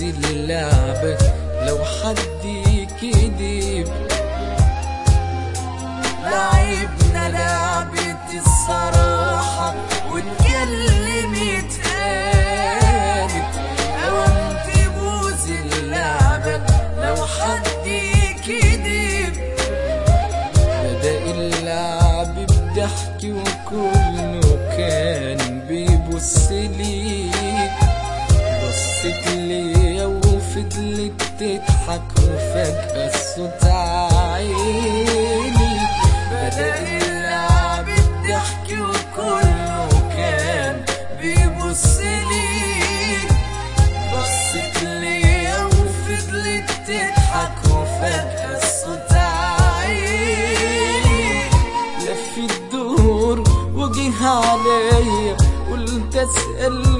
اللعبة لو حد يكذب لعبنا لعبة الصراحة واتكلم اتقالت اوام تبوظ اللعبة لو حد يكذب بدأ اللعب بضحك وكله كان بيبص ليك بصت ليا وفضلت تضحك وفجأة الصوت عالي بدأ اللعب بضحك وكله كان بيبص ليك بصت ليا وفضلت تضحك وفجأة الصوت عالي لف الدور وجه عليا قلت اسأل